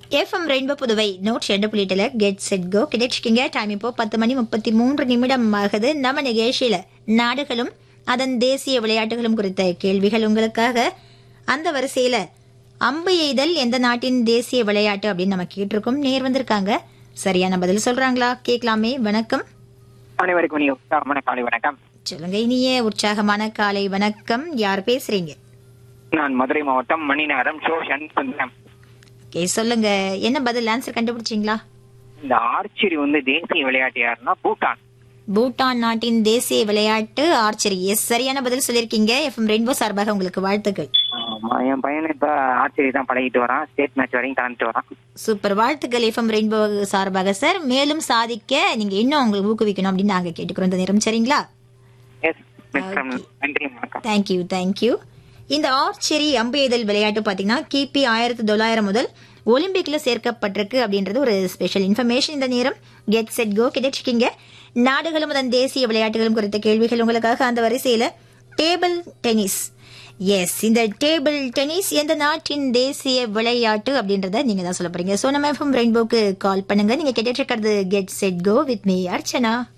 FM rainbow Puduvai நூற்றி ரெண்டு புள்ளிட்டுல கெட் செட் கோ கிடைச்சிக்கிங்க டைம் இப்போ பத்து மணி முப்பத்தி மூன்று நிமிடம் ஆகுது நம்ம நிகழ்ச்சியில நாடுகளும் அதன் தேசிய விளையாட்டுகளும் குறித்த கேள்விகள் உங்களுக்காக அந்த வரிசையில அம்பு எய்தல் எந்த நாட்டின் தேசிய விளையாட்டு அப்படின்னு நம்ம கேட்டிருக்கோம் நேர் வந்திருக்காங்க சரியான பதில் சொல்றாங்களா கேட்கலாமே வணக்கம் அனைவருக்கும் இனி உற்சாகமான காலை வணக்கம் சொல்லுங்க இனிய உற்சாகமான காலை வணக்கம் யார் பேசுறீங்க நான் மதுரை மாவட்டம் மணிநகரம் ஷோ சண்முகம் ஓகே சொல்லுங்க என்ன பதில் ஆன்சர் கண்டுபிடிச்சீங்களா இந்த ஆர்ச்சரி வந்து தேசிய விளையாட்டு யாருன்னா பூட்டான் பூட்டான் நாட்டின் தேசிய விளையாட்டு ஆர்ச்சரி எஸ் சரியான பதில் சொல்லியிருக்கீங்க எஃப்எம் ரெயின்போ சார்பாக உங்களுக்கு வாழ்த்துக்கள் ஆமா, என் பையன் இப்ப ஆர்ச்சரி தான் பழகிட்டு வரான் ஸ்டேட் மேட்ச் வரைக்கும் கலந்துட்டு வரான் சூப்பர் வாழ்த்துக்கள் எஃப்எம் ரெயின்போ சார்பாக சார் மேலும் சாதிக்க நீங்க இன்னும் உங்களுக்கு ஊக்குவிக்கணும் அப்படின்னு நாங்க கேட்டுக்கிறோம் இந்த நேரம் சரிங்களா எஸ் நன்றி வணக்கம் தேங்க்யூ தேங்க்யூ இந்த ஆர்ச்சரி அம்பு எய்தல் விளையாட்டு பாத்தீங்கன்னா கிபி ஆயிரத்தி தொள்ளாயிரம் முதல் ஒலிம்பிக்ல சேர்க்கப்பட்டிருக்கு அப்படின்றது ஒரு ஸ்பெஷல் இன்ஃபர்மேஷன் இந்த நேரம் கெட் செட் கோ கிடைச்சிருக்கீங்க நாடுகளும் அதன் தேசிய விளையாட்டுகளும் குறித்த கேள்விகள் உங்களுக்காக அந்த வரிசையில டேபிள் டென்னிஸ் எஸ் இந்த டேபிள் டென்னிஸ் எந்த நாட்டின் தேசிய விளையாட்டு அப்படின்றத நீங்க தான் சொல்ல போறீங்க சோ நம்ம எஃப்எம் ரெயின்போக்கு கால் பண்ணுங்க நீங்க கேட்டுட்டு இருக்கிறது get set go with me Archana